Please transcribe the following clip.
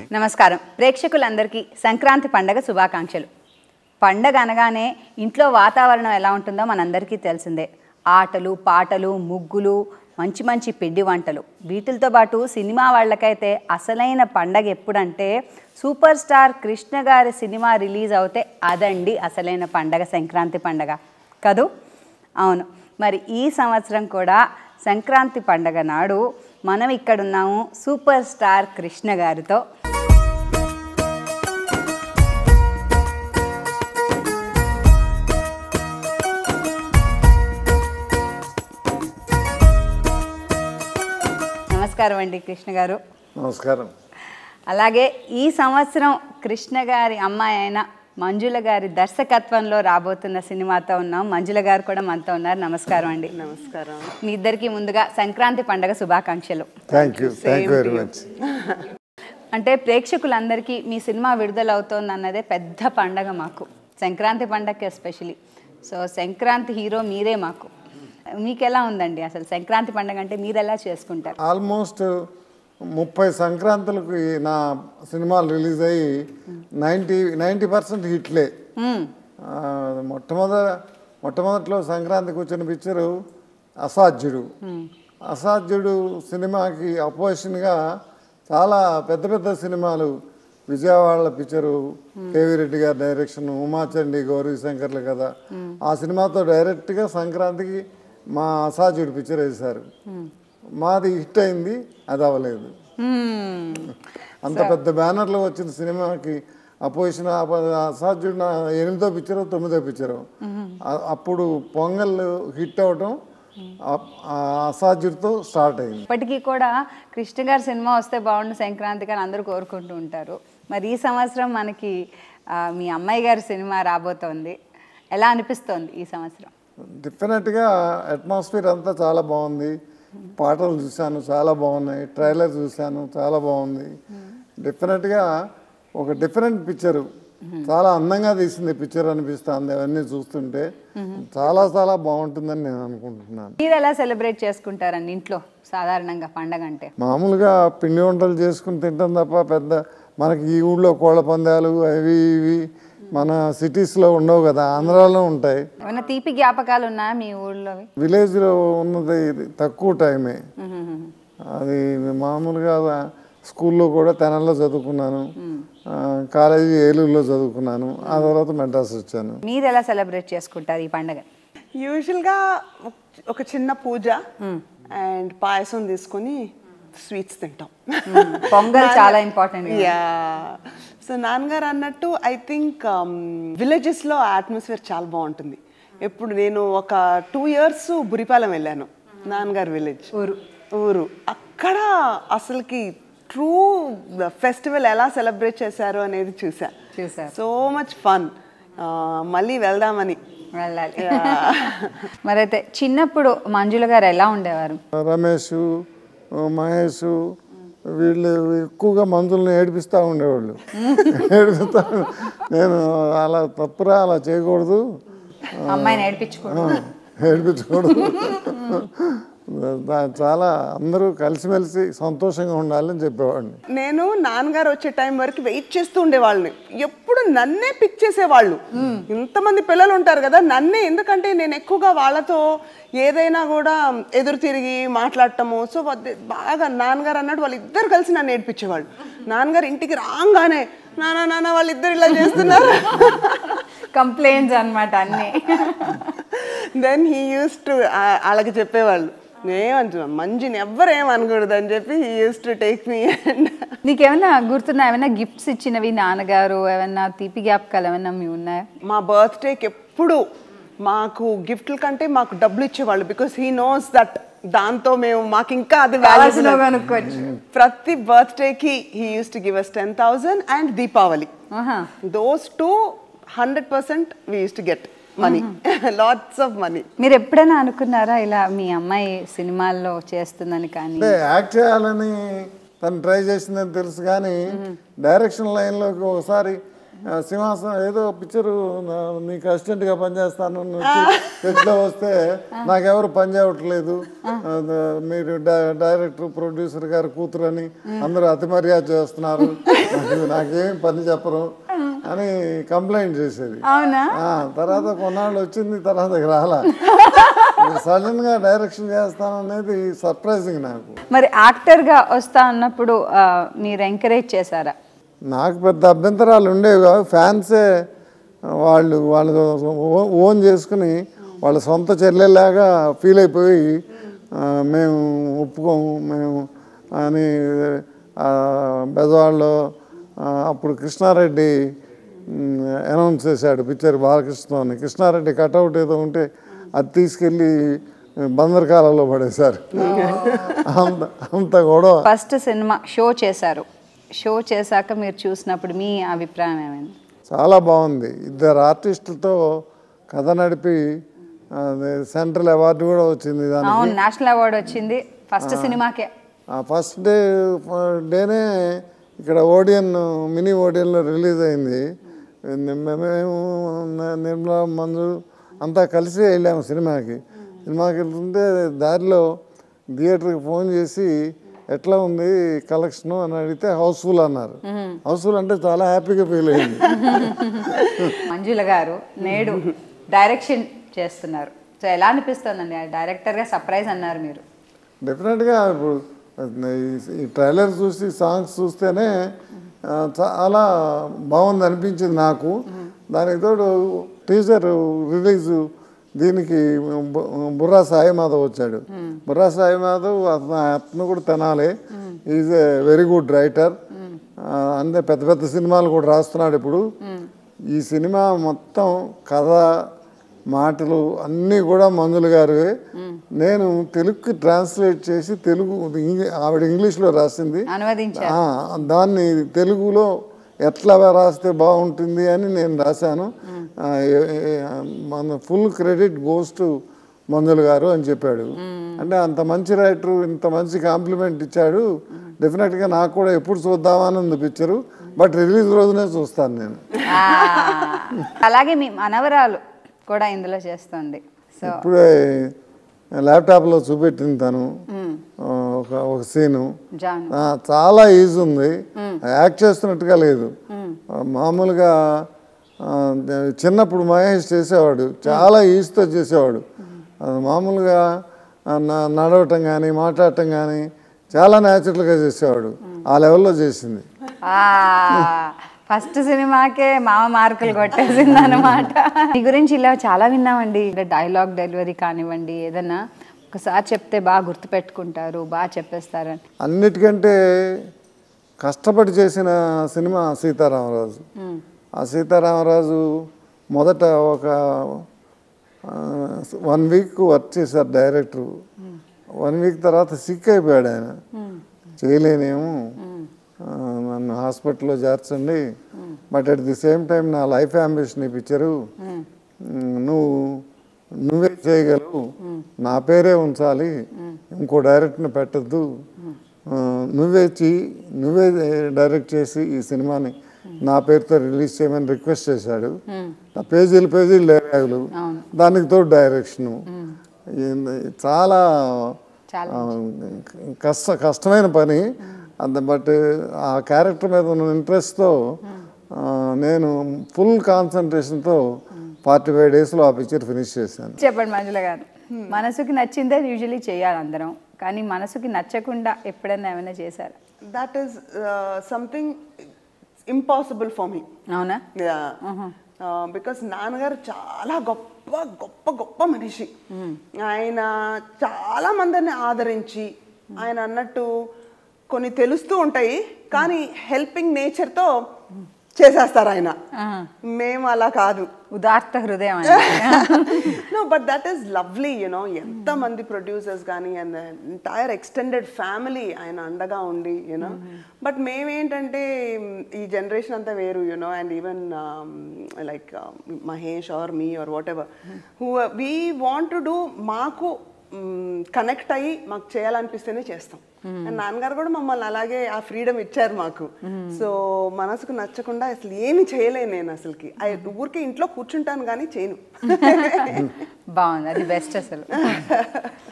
నమస్కారం ప్రేక్షకులందరికీ సంక్రాంతి పండగ శుభాకాంక్షలు పండగ అనగానే ఇంట్లో వాతావరణం ఎలా ఉంటుందో మనందరికీ తెలిసిందే ఆటలు పాటలు ముగ్గులు మంచి మంచి పిండి వంటలు వీటితో పాటు సినిమా వాళ్ళకైతే అసలైన పండగ ఎప్పుడంటే సూపర్ స్టార్ కృష్ణ గారి సినిమా రిలీజ్ అవుతే అదండి అసలైన పండగ సంక్రాంతి పండగ కదూ అవును మరి ఈ సంవత్సరం కూడా సంక్రాంతి పండగ నాడు మనం ఇక్కడున్నాము సూపర్ స్టార్ కృష్ణ గారితో నమస్కారం అండి కృష్ణ గారు నమస్కారం అలాగే ఈ సంవత్సరం కృష్ణ గారి అమ్మాయి అయిన మంజుల గారి దర్శకత్వంలో రాబోతున్న సినిమాతో ఉన్నాం మంజుల గారు కూడా మనతో ఉన్నారు నమస్కారం అండి నమస్కారం మీ ఇద్దరికి ముందుగా సంక్రాంతి పండగ శుభాకాంక్షలు thank you thank you very much అంటే ప్రేక్షకులందరికీ మీ సినిమా విడుదలవుతోంది అన్నదే పెద్ద పండగ మాకు సంక్రాంతి పండగకి ఎస్పెషలీ సో సంక్రాంతి హీరో మీరే మాకు మీకు ఎలా ఉందండి అసలు సంక్రాంతి పండగ అంటే మీరు ఎలా చేసుకుంటారు ఆల్మోస్ట్ ముప్పై సంక్రాంతులకు ఈ నా సినిమాలు రిలీజ్ అయ్యి నైంటీ నైంటీ పర్సెంట్ హిట్లే మ్మ్. ఆ, మొట్టమొదట మొట్టమొదట్లో సంక్రాంతికి వచ్చిన పిక్చరు అసాధ్యుడు అసాధ్యుడు సినిమాకి అపోజిషన్గా చాలా పెద్ద పెద్ద సినిమాలు విజయవాడ పిక్చరు కేవీ రెడ్డి గారి డైరెక్షన్ ఉమాచండి గౌరీ శంకర్లు కదా ఆ సినిమాతో డైరెక్ట్గా సంక్రాంతికి మా అసాధ్యుడు పిక్చర్ వేశారు మాది హిట్ అయింది అది అవ్వలేదు మ్మ్. అంత పెద్ద బ్యానర్లో వచ్చిన సినిమాకి అపోజిషన్ అసాధ్యుడు నా ఎనిమిదో పిక్చరు తొమ్మిదో పిక్చరు అ- అప్పుడు పొంగల్ హిట్ అవటం ఆ- ఆ అసాధ్యుడితో స్టార్ట్ అయింది ఇప్పటికీ కూడా కృష్ణ గారి సినిమా వస్తే బాగుండు సంక్రాంతికి అని అందరూ కోరుకుంటూ ఉంటారు మరి ఈ సంవత్సరం మనకి ఆ, మీ అమ్మాయి గారి సినిమా రాబోతోంది ఎలా అనిపిస్తోంది ఈ సంవత్సరం డెఫినెట్గా అట్మాస్ఫియర్ అంతా చాలా బాగుంది పాటలు చూశాను చాలా బాగున్నాయి ట్రైలర్ చూశాను చాలా బాగుంది డెఫినెట్గా ఒక డిఫరెంట్ పిక్చరు చాలా అందంగా తీసింది పిక్చర్ అనిపిస్తుంది అవన్నీ చూస్తుంటే చాలా చాలా బాగుంటుందని నేను అనుకుంటున్నాను మీరు ఎలా సెలబ్రేట్ చేసుకుంటారండి ఇంట్లో సాధారణంగా పండగ అంటే మామూలుగా పిండి వంటలు చేసుకుని తింటాం తప్ప పెద్ద మనకి ఈ ఊళ్ళో కోళ్ళ పందాలు అవి ఇవి మన సిటీస్లో ఉండవు కదా ఆంధ్రాలో ఉంటాయి ఏమైనా తీపి జ్ఞాపకాలు ఉన్నాయా మీ ఊళ్ళో విలేజ్లో ఉన్నది తక్కువ టైమే అది మామూలుగా స్కూల్లో కూడా తెనల్లో చదువుకున్నాను ఆ, కాలేజీ ఏలూరులో చదువుకున్నాను ఆ తర్వాత మెడ్రాస్ వచ్చాను మీరు ఎలా సెలబ్రేట్ చేసుకుంటారు ఈ పండగ యూజువల్గా ఒక చిన్న పూజ అండ్ పాయసం తీసుకొని స్వీట్స్ తింటాం పొంగల్ చాలా ఇంపార్టెంట్ యా సో నాన్నగారు అన్నట్టు ఐ థింక్ విలేజెస్లో అట్మాస్ఫియర్ చాలా బాగుంటుంది ఎప్పుడు నేను ఒక టూ ఇయర్స్ బురిపాలెం వెళ్ళాను నాన్నగారు విలేజ్ ఊరు ఊరు అక్కడ అసలుకి ట్రూ ఫెస్టివల్ ఎలా సెలబ్రేట్ చేశారు అనేది చూసా చూసారు సో మచ్ ఫన్ మళ్ళీ వెళ్దామని వెళ్ళాలి మరైతే చిన్నప్పుడు మంజుల గారు ఎలా ఉండేవారు రమేష్ మహేష్ వీళ్ళు ఎక్కువగా మందులను ఏడిపిస్తూ ఉండేవాళ్ళు ఏడిపిస్తా నేను అలా తప్పురా అలా చేయకూడదు అమ్మాయిని ఏడిపించుకో ఆ, ఏడిపించకూడదు దా- చాలా అందరూ కలిసిమెలిసి సంతోషంగా ఉండాలని చెప్పేవాడిని నేను నాన్నగారు వచ్చే టైం వరకు వెయిట్ చేస్తూ ఉండేవాళ్ళని ఎప్పుడు నన్నే పిక్ చేసేవాళ్ళు ఇంతమంది పిల్లలు ఉంటారు కదా నన్నే ఎందుకంటే నేను ఎక్కువగా వాళ్ళతో ఏదైనా కూడా ఎదురు తిరిగి మాట్లాడటము సో వద్ద- బాగా నాన్నగారు అన్నట్టు వాళ్ళు ఇద్దరు కలిసి నన్ను ఏడిపించేవాళ్ళు నాన్నగారు ఇంటికి రాగానే నాన్న నాన్న వాళ్ళిద్దరు ఇలా చేస్తున్నారు కంప్లైంట్స్ అన్నమాట అన్ని దెన్ హీ యూస్ టు అలాగే చెప్పేవాళ్ళు ఏమంటున్నా మంజిని ఎవ్వరు ఏమనకూడదు అని చెప్పి he used to take me and నీకేమైనా గుర్తున్నా ఏమైనా గిఫ్ట్స్ ఇచ్చినవి నాన్నగారు ఏమైనా తీపి జ్ఞాపకాలు ఏమైనా మీ ఉన్నాయా మా బర్త్డేకి ఎప్పుడు మాకు గిఫ్ట్ల కంటే మాకు డబ్బులు ఇచ్చేవాళ్ళు బికాస్ హీ నోస్ దట్ దాంతో మేము మాకు ఇంకా అది కావాల్సినవి valuable. కొనుక్కోవచ్చు ప్రతి బర్త్డేకి he used to give us ten thousand and Deepavali ఆహా. Those two hundred percent we used to get money lots of money మీరు ఎప్పుడైనా అనుకున్నారా ఇలా మీ అమ్మాయి సినిమాల్లో చేస్తుందని కానీ అంటే యాక్ట్ చేయాలని తను ట్రై చేసిందని తెలుసు కానీ డైరెక్షన్ లైన్లోకి ఒకసారి ఆ, సింహాసనం ఏదో పిక్చరు నీకు అసిస్టెంట్గా పనిచేస్తాను సెట్లో వస్తే నాకెవరు పని చేయట్లేదు ఆ, మీరు డై- డైరెక్టర్ ప్రొడ్యూసర్ గారు కూతురు అని అందరూ అతి మర్యాద చేస్తున్నారు నాకు నాకేం పని చెప్పరు అని కంప్లైంట్ చేసేది అవునా ఆ, తర్వాత కొన్నాళ్ళు వచ్చింది తర్వాత రాలా సడన్ గా డైరెక్షన్ చేస్తాననేది సర్ప్రైజింగ్ నాకు మరి యాక్టర్గా వస్తా అన్నప్పుడు ఆ, మీరు ఎంకరేజ్ చేశారా నాకు పెద్ద అభ్యంతరాలు ఉండేవి కావు ఫ్యాన్సే వాళ్ళు వాళ్ళు ఓ- ఓన్ చేసుకుని వాళ్ళ సొంత చెల్లెలాగా ఫీల్ అయిపోయి ఆ, మేము ఒప్పుకోము మేము అని ఆ, బెజవాడలో ఆ, అప్పుడు కృష్ణారెడ్డి అనౌన్స్ చేశాడు పిక్చర్ బాలకృష్ణ అని కృష్ణారెడ్డి కటౌట్ ఏదో ఉంటే అది తీసుకెళ్ళి బందరకాలలో పడేశారు అంత అంత గొడవ ఫస్ట్ సినిమా షో చేశారు షో చేశాక మీరు చూసినప్పుడు మీ అభిప్రాయం ఏమైంది చాలా బాగుంది ఇద్దరు ఆర్టిస్టులతో కథ నడిపి అది సెంట్రల్ అవార్డు కూడా వచ్చింది దానికి అవును నేషనల్ అవార్డు వచ్చింది ఫస్ట్ సినిమాకే ఆ ఫస్ట్ డే డేనే ఇక్కడ ఓడియన్ మినీ ఓడియన్లో రిలీజ్ అయింది మే- మేము న- నిర్మలా మంజు అంతా కలిసి వెళ్ళాము సినిమాకి సినిమాకి వెళ్తుంటే దారిలో థియేటర్కి ఫోన్ చేసి ఎట్లా ఉంది కలెక్షన్ అని అడిగితే హౌస్ఫుల్ అన్నారు హౌస్ఫుల్ అంటే చాలా హ్యాపీగా ఫీల్ అయింది మంజుల గారు నేడు డైరెక్షన్ చేస్తున్నారు సో ఎలా అనిపిస్తుందండి ఆ డైరెక్టర్గా సర్ప్రైజ్ అన్నారు మీరు డెఫినెట్గా ఇప్పుడు ఈ- ఈ ట్రైలర్ చూసి సాంగ్స్ చూస్తేనే ఆ, చాలా బాగుంది అనిపించింది నాకు దానికి తోడు టీజర్ రిలీజ్ దీనికి బు- బుర్రా సాయి మాధవ్ వచ్చాడు బుర్రా సాయి మాధవ్ అతను అతను కూడా తినాలి is a very good writer అంతే పెద్ద పెద్ద సినిమాలు కూడా రాస్తున్నాడు ఇప్పుడు ఈ సినిమా మొత్తం కథ మాటలు అన్నీ కూడా మంజులు గారివే నేను తెలుగుకి ట్రాన్స్లేట్ చేసి తెలుగు ఇంగ్లీ- ఆవిడ ఇంగ్లీష్లో రాసింది అనువదించారు ఆ, దాన్ని తెలుగులో ఎట్లా రాస్తే బాగుంటుంది అని నేను రాశాను ఆ, ఏ- ఏ- మన full credit goes to Manjulu గారు అని చెప్పాడు అంటే అంత మంచి రైటర్ ఇంత మంచి కాంప్లిమెంట్ ఇచ్చాడు డెఫినెట్గా నాకు కూడా ఎప్పుడు చూద్దామని ఉంది పిక్చరు బట్ రిలీజ్ రోజునే చూస్తాను నేను ఆ, అలాగే మీ మనవరాలు కూడా ఇందులో చేస్తుంది సో ఇప్పుడే ల్యాప్టాప్లో చూపెట్టింది తను ఆ, ఒక ఒక సీను జాను ఆ, చాలా ఈజీ ఉంది యాక్ట్ చేస్తున్నట్టుగా లేదు ఆ, మామూలుగా ఆ, చిన్నప్పుడు మహేష్ చేసేవాడు చాలా ఈజీతో చేసేవాడు ఆ, మామూలుగా ఆ, న- నడవటం కానీ మాట్లాడటం కానీ చాలా న్యాచురల్గా చేసేవాడు ఆ లెవెల్లో చేసింది ఫస్ట్ సినిమాకే మామ మార్కులు కొట్టేసింది అనమాట మీ గురించి ఇలా చాలా విన్నామండి డైలాగ్ డెలివరీ కానివ్వండి ఏదన్నా ఒకసారి చెప్తే బాగా గుర్తుపెట్టుకుంటారు బాగా చెప్పేస్తారని అన్నిటికంటే కష్టపడి చేసిన సినిమా సీతారామరాజు ఆ సీతారామరాజు మొదట ఒక వన్ వీక్ వర్క్ చేశారు డైరెక్టరు వన్ వీక్ తర్వాత సిక్ అయిపోయాడు ఆయన చేయలేనేమో ఆ, నన్ను హాస్పిటల్లో చేర్చండి but at the same time నా లైఫ్ అంబిషన్ ఇప్పించారు నువ్వు నువ్వే చేయగలవు నా పేరే ఉంచాలి ఇంకో డైరెక్టర్ని పెట్టద్దు ఆ, నువ్వే చీ నువ్వే డైరెక్ట్ చేసి ఈ సినిమాని నా పేరుతో రిలీజ్ చేయమని రిక్వెస్ట్ చేశాడు ఆ పేజీలు పేజీలు డైలాగులు దానికి తోడు డైరెక్షను ఈ- చాలా చాలా ఆ, కష్ట కష్టమైన పని అంత బట్ ఆ క్యారెక్టర్ మీద ఉన్న ఇంట్రెస్ట్తో నేను ఫుల్ కాన్సన్ట్రేషన్తో ఫార్టీ ఫైవ్ డేస్లో ఆ పిక్చర్ ఫినిష్ చేశాను చెప్పండి మంజుల గారు మనసుకి నచ్చిందే యూజువలీ చేయాలి అందరం కానీ మనసుకి నచ్చకుండా ఎప్పుడైనా ఏమైనా చేశారా that is something impossible for me అవునా బికాస్ నాన్నగారు చాలా గొప్ప గొప్ప గొప్ప మనిషి ఆయన చాలా మందిని ఆదరించి ఆయన అన్నట్టు కొన్ని తెలుస్తూ ఉంటాయి కానీ హెల్పింగ్ నేచర్తో చేసేస్తారు ఆయన మేము అలా కాదు ఉదార్త హృదయం అండి no but that is lovely you know ఎంతమంది ప్రొడ్యూసర్స్ కానీ అండ్ ఎంటైర్ ఎక్స్టెండెడ్ ఫ్యామిలీ ఆయన అండగా ఉండి యూనో బట్ మేమేంటంటే ఈ జనరేషన్ అంతా వేరు you know and even like Mahesh or me or whatever who we want to do మాకు కనెక్ట్ అయ్యి మాకు చేయాలనిపిస్తేనే చేస్తాం అండ్ నాన్నగారు కూడా మమ్మల్ని అలాగే ఆ ఫ్రీడమ్ ఇచ్చారు మాకు సో మనసుకు నచ్చకుండా అసలు ఏమి చేయలేను నేను అసలుకి ఆ ఊరికే ఇంట్లో కూర్చుంటాను కానీ చేయను బాగుంది అది బెస్ట్ అసలు